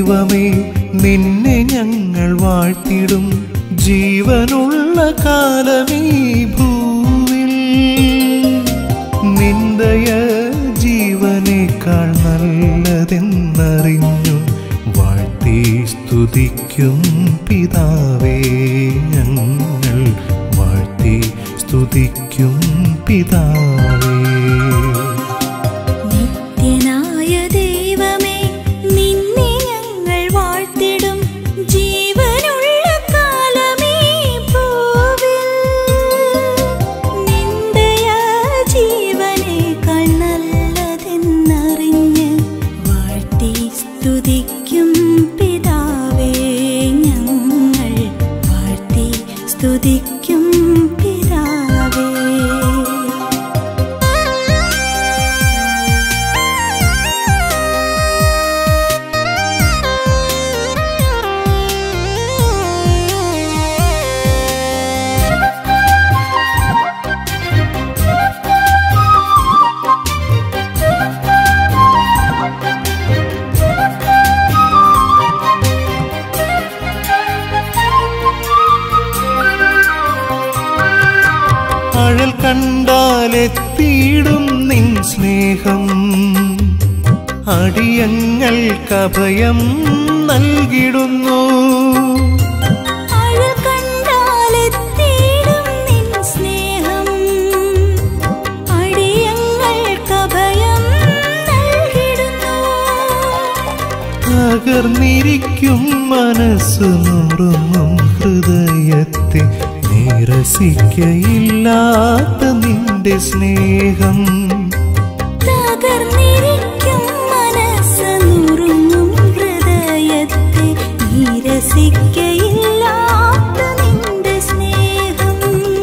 ദൈവമേ നിന്നെ ഞങ്ങൾ വാഴ്ത്തിടും ജീവനുള്ള കാലമീ ഭൂവിൽ നിന്ദയ ജീവനേക്കാൾ നല്ലതെന്നറിഞ്ഞു വാഴ്ത്തി സ്തുതിക്കും പിതാവേ ഞങ്ങൾ വാഴ്ത്തി സ്തുതിക്കും പിതാവേ നിത്യനായ ദൈവമേ നിന്നെ ഞങ്ങൾ വാഴ്ത്തിടും ജീവനുള്ള കാലമേ ഭൂവിൽ നിന്ദയാ ജീവനേക്കാൾ നല്ലതെന്നറിഞ്ഞ് വാഴ്ത്തി സ്തുതിക്കും പിതാവേ ഞങ്ങൾ വാഴ്ത്തി സ്തുതിക്കും പിതാവേ അഴൽ കണ്ടാലെത്തിയിടും നിൻ സ്നേഹം അടിയങ്ങൾക്കഭയം നൽകിടുന്നു അഴൽ കണ്ടാലെത്തിയിടും നിൻ സ്നേഹം അടിയങ്ങൾക്കഭയം നൽകിടുന്നു തകർന്നിരിക്കും മനസ്സ് നുറുങ്ങും ഹൃദയത്തെ നിരസിക്കയില്ലാത്ത നിന്റെ സ്നേഹം തകർന്നിരിക്കും മനസ്സ് നുറുങ്ങും ഹൃദയത്തെ നിരസിക്കയില്ലാത്ത നിന്റെ സ്നേഹം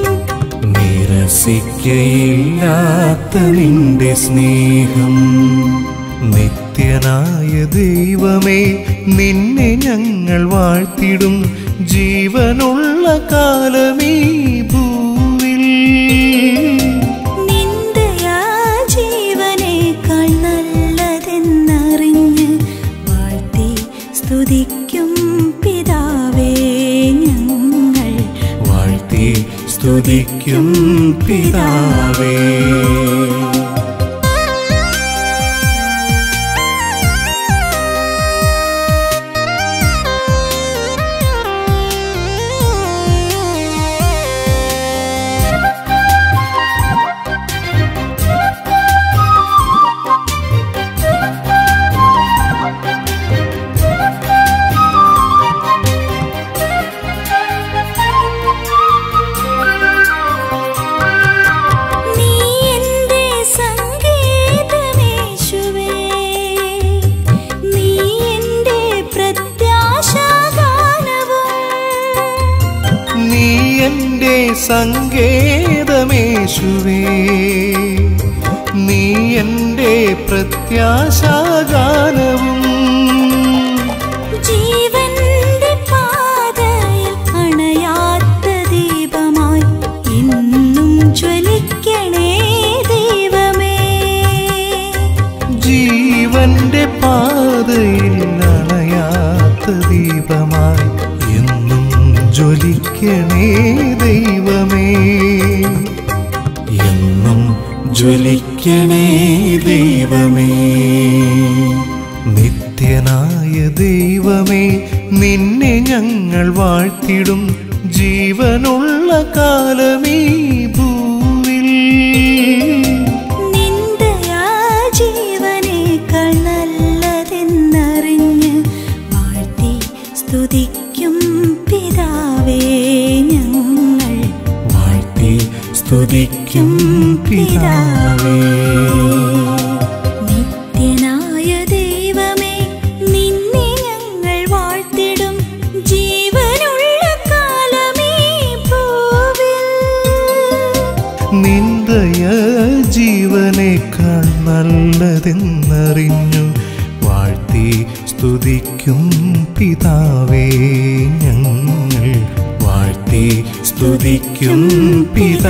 നിരസിക്കയില്ലാത്ത നിന്റെ സ്നേഹം നിത്യനായ ദൈവമേ നിന്നെ ഞങ്ങൾ വാഴ്ത്തിടും ജീവനുള്ള കാലമീ ഭൂവിൽ നിന്ദയാ ജീവനേക്കാൾ നല്ലതെന്നറിഞ്ഞ് വാഴ്ത്തി സ്തുതിക്കും പിതാവേ ഞങ്ങൾ വാഴ്ത്തി സ്തുതിക്കും പിതാവേ നീ എൻ്റെ സംഗീതമേശുവേ നീ എൻ്റെ പ്രത്യാശാഗാനവും നീ എൻ്റെ സങ്കേതമേശുവേ നീ എൻ്റെ പ്രത്യാശാഗാനവും ജീവന്റെ പാതയിൽ അണയാത്ത ദീപമായി എന്നും ജ്വലിക്കണേ ദൈവമേ ജീവന്റെ പാതയിൽ അണയാത്ത ദീപമായി എന്നും ജ്വലിക്കണേ ദൈവമേ എന്നും ജ്വലിക്കണേ ദൈവമേ നിത്യനായ ദൈവമേ നിന്നെ ഞങ്ങൾ വാഴ്ത്തിടും ജീവനുള്ള കാലമീ ഭൂവിൽ നിന്ദയാ ജീവനേക്കാൾ നല്ലതെന്നറിഞ്ഞ് വാഴ്ത്തി സ്തുതിക്കും പിതാവേ ഞങ്ങൾ വാഴ്ത്തി സ്തുതിക്കും പിതാവേ നിത്യനായ ദൈവമേ നിന്നെ ഞങ്ങൾ വാഴ്ത്തിടും ജീവനുള്ള കാലമേ ഭൂവിൽ നിന്ദയ ജീവനേക്കാൾ നല്ലതെന്നറിഞ്ഞു വാഴ്ത്തി സ്തുതിക്കും പിതാവേ ഞങ്ങൾ വാഴ്ത്തി സ്തുതിക്കും പിതാവേ